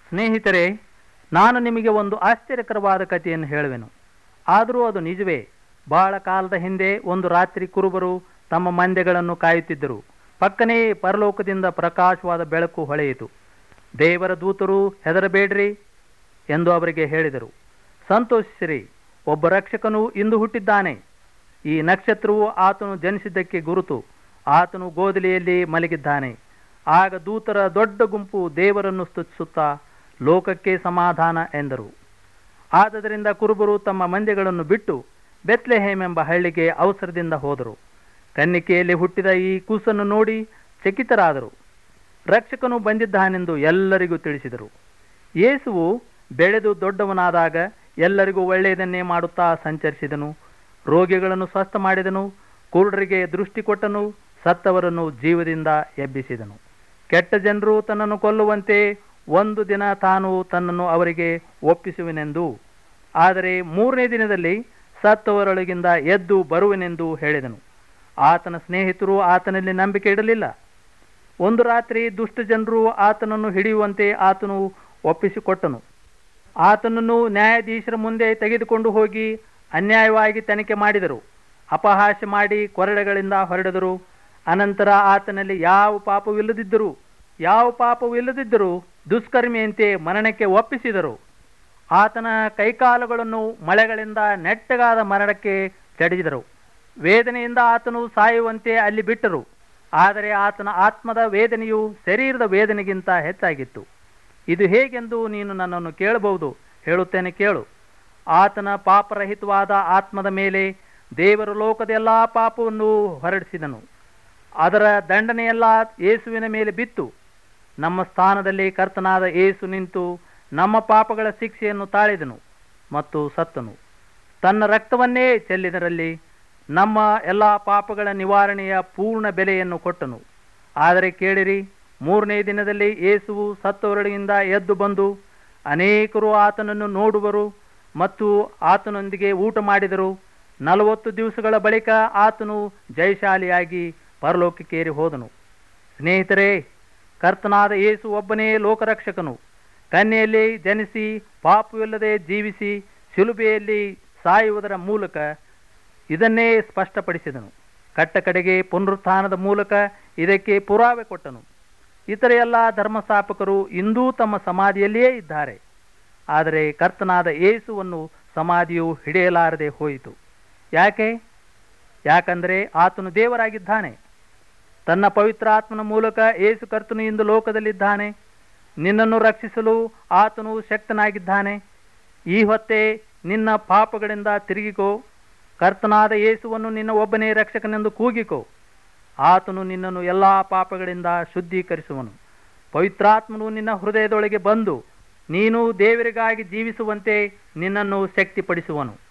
ಸ್ನೇಹಿತರೆ ನಾನು ನಿಮಗೆ ಒಂದು ಆಶ್ಚರ್ಯಕರವಾದ ಕಥೆಯನ್ನು ಹೇಳುವೆನು ಆದರೂ ಅದು ನಿಜವೇ ಬಹಳ ಕಾಲದ ಹಿಂದೆ ಒಂದು ರಾತ್ರಿ ಕುರುಬರು ತಮ್ಮ ಮಂದೆಗಳನ್ನು ಕಾಯುತ್ತಿದ್ದರು ಪಕ್ಕನೇ ಪರಲೋಕದಿಂದ ಪ್ರಕಾಶವಾದ ಬೆಳಕು ಹೊಳೆಯಿತು ದೇವರ ದೂತರು ಹೆದರಬೇಡ್ರಿ ಎಂದು ಅವರಿಗೆ ಹೇಳಿದರು ಸಂತೋಷಿಸಿರಿ ಒಬ್ಬ ರಕ್ಷಕನು ಇಂದು ಹುಟ್ಟಿದ್ದಾನೆ ಈ ನಕ್ಷತ್ರವು ಆತನು ಜನಿಸಿದ್ದಕ್ಕೆ ಗುರುತು ಆತನು ಗೋದಲಿಯಲ್ಲಿ ಮಲಗಿದ್ದಾನೆ ಆಗ ದೂತರ ದೊಡ್ಡ ಗುಂಪು ದೇವರನ್ನು ಸ್ತುತಿಸುತ್ತಾ ಲೋಕಕ್ಕೆ ಸಮಾಧಾನ ಎಂದರು ಆದದರಿಂದ ಕುರುಬರು ತಮ್ಮ ಮಂದೆಗಳನ್ನು ಬಿಟ್ಟು ಬೆತ್ಲೆಹೇಮ್ ಎಂಬ ಹಳ್ಳಿಗೆ ಅವಸರದಿಂದ ಹೋದರು ಕನ್ನಿಕೆಯಲ್ಲಿ ಹುಟ್ಟಿದ ಈ ಕೂಸನ್ನು ನೋಡಿ ಚಕಿತರಾದರು ರಕ್ಷಕನು ಬಂದಿದ್ದಾನೆಂದು ಎಲ್ಲರಿಗೂ ತಿಳಿಸಿದರು ಯೇಸುವು ಬೆಳೆದು ದೊಡ್ಡವನಾದಾಗ ಎಲ್ಲರಿಗೂ ಒಳ್ಳೆಯದನ್ನೇ ಮಾಡುತ್ತಾ ಸಂಚರಿಸಿದನು ರೋಗಿಗಳನ್ನು ಸ್ವಸ್ಥ ಮಾಡಿದನು ಕುರುಡರಿಗೆ ದೃಷ್ಟಿ ಕೊಟ್ಟನು ಸತ್ತವರನ್ನು ಜೀವದಿಂದ ಎಬ್ಬಿಸಿದನು ಕೆಟ್ಟ ಜನರು ತನ್ನನ್ನು ಕೊಲ್ಲುವಂತೆ ಒಂದು ದಿನ ತಾನು ತನ್ನನ್ನು ಅವರಿಗೆ ಒಪ್ಪಿಸುವೆನೆಂದು ಆದರೆ ಮೂರನೇ ದಿನದಲ್ಲಿ ಸತ್ತವರೊಳಗಿಂದ ಎದ್ದು ಬರುವೆನೆಂದು ಹೇಳಿದನು ಆತನ ಸ್ನೇಹಿತರು ಆತನಲ್ಲಿ ನಂಬಿಕೆ ಇಡಲಿಲ್ಲ ಒಂದು ರಾತ್ರಿ ದುಷ್ಟ ಜನರು ಆತನನ್ನು ಹಿಡಿಯುವಂತೆ ಆತನು ಒಪ್ಪಿಸಿಕೊಟ್ಟನು ಆತನನ್ನು ನ್ಯಾಯಾಧೀಶರ ಮುಂದೆ ತೆಗೆದುಕೊಂಡು ಹೋಗಿ ಅನ್ಯಾಯವಾಗಿ ತನಿಖೆ ಮಾಡಿದರು ಅಪಹಾಸ್ಯ ಮಾಡಿ ಕೊರಡೆಗಳಿಂದ ಹೊರಡಿದರು ಅನಂತರ ಆತನಲ್ಲಿ ಯಾವ ಪಾಪವಿಲ್ಲದಿದ್ದರು ಯಾವ ಪಾಪವಿಲ್ಲದಿದ್ದರೂ ದುಷ್ಕರ್ಮಿಯಂತೆ ಮರಣಕ್ಕೆ ಒಪ್ಪಿಸಿದರು ಆತನ ಕೈಕಾಲುಗಳನ್ನು ಮಳೆಗಳಿಂದ ನೆಟ್ಟಗಾದ ಮರಣಕ್ಕೆ ಚಡಿಸಿದರು ವೇದನೆಯಿಂದ ಆತನು ಸಾಯುವಂತೆ ಅಲ್ಲಿ ಬಿಟ್ಟರು ಆದರೆ ಆತನ ಆತ್ಮದ ವೇದನೆಯು ಶರೀರದ ವೇದನೆಗಿಂತ ಹೆಚ್ಚಾಗಿತ್ತು ಇದು ಹೇಗೆಂದು ನೀನು ನನ್ನನ್ನು ಕೇಳಬಹುದು ಹೇಳುತ್ತೇನೆ ಕೇಳು ಆತನ ಪಾಪರಹಿತವಾದ ಆತ್ಮದ ಮೇಲೆ ದೇವರು ಲೋಕದ ಎಲ್ಲ ಪಾಪವನ್ನು ಹೊರಡಿಸಿದನು ಅದರ ದಂಡನೆಯೆಲ್ಲ ಯೇಸುವಿನ ಮೇಲೆ ಬಿತ್ತು ನಮ್ಮ ಸ್ಥಾನದಲ್ಲಿ ಕರ್ತನಾದ ಏಸು ನಿಂತು ನಮ್ಮ ಪಾಪಗಳ ಶಿಕ್ಷೆಯನ್ನು ತಾಳಿದನು ಮತ್ತು ಸತ್ತನು ತನ್ನ ರಕ್ತವನ್ನೇ ಚೆಲ್ಲಿದರಲ್ಲಿ ನಮ್ಮ ಎಲ್ಲ ಪಾಪಗಳ ನಿವಾರಣೆಯ ಪೂರ್ಣ ಬೆಲೆಯನ್ನು ಕೊಟ್ಟನು ಆದರೆ ಕೇಳಿರಿ ಮೂರನೇ ದಿನದಲ್ಲಿ ಯೇಸುವು ಸತ್ತವರೊಳಗಿಂದ ಎದ್ದು ಬಂದು ಅನೇಕರು ಆತನನ್ನು ನೋಡುವರು ಮತ್ತು ಆತನೊಂದಿಗೆ ಊಟ ಮಾಡಿದರು ನಲವತ್ತು ದಿವಸಗಳ ಬಳಿಕ ಆತನು ಜಯಶಾಲಿಯಾಗಿ ಪರಲೋಕಕ್ಕೇರಿ ಹೋದನು ಸ್ನೇಹಿತರೇ ಕರ್ತನಾದ ಯೇಸು ಒಬ್ಬನೇ ಲೋಕರಕ್ಷಕನು ಕನ್ಯೆಯಲ್ಲಿ ಜನಿಸಿ ಪಾಪವಿಲ್ಲದೆ ಜೀವಿಸಿ ಶಿಲುಬೆಯಲ್ಲಿ ಸಾಯುವುದರ ಮೂಲಕ ಇದನ್ನೇ ಸ್ಪಷ್ಟಪಡಿಸಿದನು ಕಟ್ಟ ಕಡೆಗೆ ಪುನರುತ್ಥಾನದ ಮೂಲಕ ಇದಕ್ಕೆ ಪುರಾವೆ ಕೊಟ್ಟನು ಇತರ ಎಲ್ಲ ಧರ್ಮಸ್ಥಾಪಕರು ಇಂದೂ ತಮ್ಮ ಸಮಾಧಿಯಲ್ಲಿಯೇ ಇದ್ದಾರೆ ಆದರೆ ಕರ್ತನಾದ ಯೇಸುವನ್ನು ಸಮಾಧಿಯು ಹಿಡಿಯಲಾರದೆ ಹೋಯಿತು ಯಾಕೆ ಯಾಕಂದರೆ ಆತನು ದೇವರಾಗಿದ್ದಾನೆ ತನ್ನ ಪವಿತ್ರಾತ್ಮನ ಮೂಲಕ ಏಸು ಕರ್ತನು ಇಂದು ಲೋಕದಲ್ಲಿದ್ದಾನೆ ನಿನ್ನನ್ನು ರಕ್ಷಿಸಲು ಆತನು ಶಕ್ತನಾಗಿದ್ದಾನೆ ಈ ಹೊತ್ತೆ ನಿನ್ನ ಪಾಪಗಳಿಂದ ತಿರುಗಿಕೋ ಕರ್ತನಾದ ಯೇಸುವನ್ನು ನಿನ್ನ ಒಬ್ಬನೇ ರಕ್ಷಕನೆಂದು ಕೂಗಿಕೋ ಆತನು ನಿನ್ನನ್ನು ಎಲ್ಲ ಪಾಪಗಳಿಂದ ಶುದ್ಧೀಕರಿಸುವನು ಪವಿತ್ರಾತ್ಮನು ನಿನ್ನ ಹೃದಯದೊಳಗೆ ಬಂದು ನೀನು ದೇವರಿಗಾಗಿ ಜೀವಿಸುವಂತೆ ನಿನ್ನನ್ನು ಶಕ್ತಿಪಡಿಸುವನು